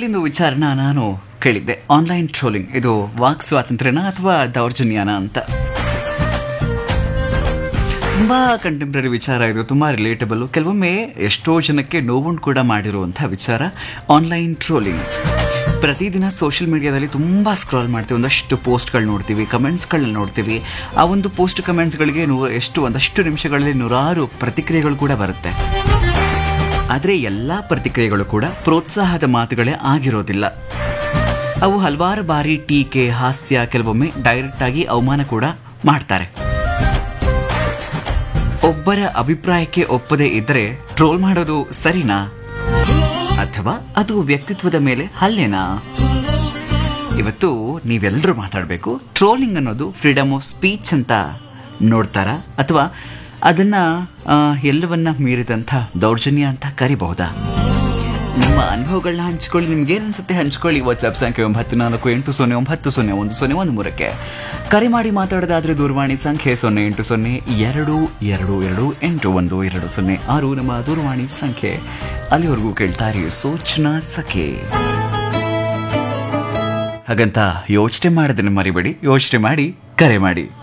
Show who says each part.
Speaker 1: ನಿಮ್ಮಲ್ಲಿಂದು ವಿಚಾರನ ನಾನು ಕೇಳಿದ್ದೆ ಆನ್ಲೈನ್ ಟ್ರೋಲಿಂಗ್ ಇದು ವಾಕ್ ಸ್ವಾತಂತ್ರ್ಯನ ಅಥವಾ ದೌರ್ಜನ್ಯನ ಅಂತ ತುಂಬಾ ಕಂಟೆಂಪ್ರರಿ ವಿಚಾರ ಇದು ತುಂಬಾ ರಿಲೇಟಬಲ್ ಕೆಲವೊಮ್ಮೆ ಎಷ್ಟೋ ಜನಕ್ಕೆ ನೋವುಂಟು ಕೂಡ ಮಾಡಿರುವಂಥ ವಿಚಾರ ಆನ್ಲೈನ್ ಟ್ರೋಲಿಂಗ್ ಪ್ರತಿದಿನ ಸೋಷಿಯಲ್ ಮೀಡಿಯಾದಲ್ಲಿ ತುಂಬ ಸ್ಕ್ರಾಲ್ ಮಾಡ್ತೀವಿ ಒಂದಷ್ಟು ಪೋಸ್ಟ್ಗಳು ನೋಡ್ತೀವಿ ಕಮೆಂಟ್ಸ್ಗಳನ್ನ ನೋಡ್ತೀವಿ ಆ ಒಂದು ಪೋಸ್ಟ್ ಕಮೆಂಟ್ಸ್ಗಳಿಗೆ ನೂ ಎಷ್ಟು ಒಂದಷ್ಟು ನಿಮಿಷಗಳಲ್ಲಿ ನೂರಾರು ಪ್ರತಿಕ್ರಿಯೆಗಳು ಕೂಡ ಬರುತ್ತೆ ಆದರೆ ಎಲ್ಲ ಪ್ರತಿಕ್ರಿಯೆಗಳು ಕೂಡ ಪ್ರೋತ್ಸಾಹದ ಮಾತುಗಳೇ ಆಗಿರೋದಿಲ್ಲ ಅವು ಹಲವಾರು ಬಾರಿ ಟೀಕೆ ಹಾಸ್ಯ ಕೆಲವೊಮ್ಮೆ ಡೈರೆಕ್ಟ್ ಆಗಿ ಅವಮಾನ ಕೂಡ ಮಾಡ್ತಾರೆ ಒಬ್ಬರ ಅಭಿಪ್ರಾಯಕ್ಕೆ ಒಪ್ಪದೇ ಇದ್ರೆ ಟ್ರೋಲ್ ಮಾಡೋದು ಸರಿನಾ ಅಥವಾ ಅದು ವ್ಯಕ್ತಿತ್ವದ ಮೇಲೆ ಹಲ್ಲೆನಾ ಇವತ್ತು ನೀವೆಲ್ಲರೂ ಮಾತಾಡಬೇಕು ಟ್ರೋಲಿಂಗ್ ಅನ್ನೋದು ಫ್ರೀಡಮ್ ಆಫ್ ಸ್ಪೀಚ್ ಅಂತ ನೋಡ್ತಾರಾ ಅಥವಾ ಅದನ್ನ ಆ, ಎಲ್ಲವನ್ನ ಮೀರಿದಂಥ ದೌರ್ಜನ್ಯ ಅಂತ ಕರಿಬಹುದಾ ನಿಮ್ಮ ಅನುಭವಗಳನ್ನ ಹಂಚ್ಕೊಳ್ಳಿ ನಿಮ್ಗೆ ಏನು ಅನ್ಸುತ್ತೆ ಹಂಚ್ಕೊಳ್ಳಿ ವಾಟ್ಸ್ಆಪ್ ಸಂಖ್ಯೆ ಒಂಬತ್ತು ನಾಲ್ಕು ಎಂಟು ಸೊನ್ನೆ ಒಂಬತ್ತು ಸೊನ್ನೆ ಒಂದು ಸೊನ್ನೆ ಒಂದು ಮೂರಕ್ಕೆ ಕರೆ ಮಾಡಿ ಮಾತಾಡೋದಾದ್ರೆ ದೂರವಾಣಿ ಸಂಖ್ಯೆ ಸೊನ್ನೆ ಎಂಟು ಸೊನ್ನೆ ಎರಡು ಎರಡು ಎರಡು ಎಂಟು ಒಂದು ಎರಡು ಸೊನ್ನೆ ಆರು ನಮ್ಮ ದೂರವಾಣಿ ಸಂಖ್ಯೆ ಅಲ್ಲಿವರೆಗೂ ಕೇಳ್ತಾ ಇರಿ ಸೂಚನಾ ಸಖೆ ಹಾಗಂತ ಯೋಚನೆ ಮಾಡೋದನ್ನ ಮರಿಬೇಡಿ ಯೋಚನೆ ಮಾಡಿ ಕರೆ ಮಾಡಿ